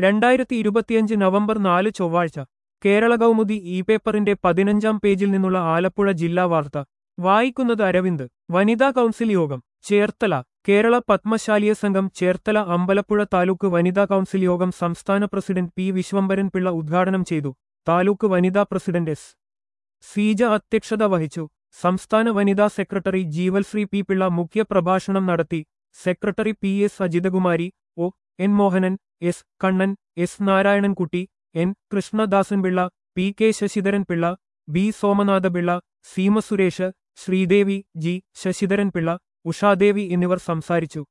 രണ്ടായിരത്തി ഇരുപത്തിയഞ്ച് നവംബർ നാല് ചൊവ്വാഴ്ച കേരള കൗമുദി ഇ പേപ്പറിന്റെ പതിനഞ്ചാം പേജിൽ നിന്നുള്ള ആലപ്പുഴ ജില്ലാ വാർത്ത വായിക്കുന്നത് അരവിന്ദ് വനിതാ കൗൺസിൽ യോഗം ചേർത്തല കേരള പത്മശാലിയ സംഘം ചേർത്തല അമ്പലപ്പുഴ താലൂക്ക് വനിതാ കൗൺസിൽ യോഗം സംസ്ഥാന പ്രസിഡന്റ് പി വിശ്വംഭരൻ പിള്ള ഉദ്ഘാടനം ചെയ്തു താലൂക്ക് വനിതാ പ്രസിഡന്റ് എസ് സീജ അധ്യക്ഷത വഹിച്ചു സംസ്ഥാന വനിതാ സെക്രട്ടറി ജീവൽശ്രീ പി പിള്ള മുഖ്യപ്രഭാഷണം നടത്തി secretary P S Ajithakumari O N Mohanan S Kannan S Narayanankutty N Krishnadasan Pillai P K Sasidharan Pillai B Somanatha Pillai Seema Suresh Sreedevi G Sasidharan Pillai Ushadevi എന്നിവർ സംസാരിച്ചു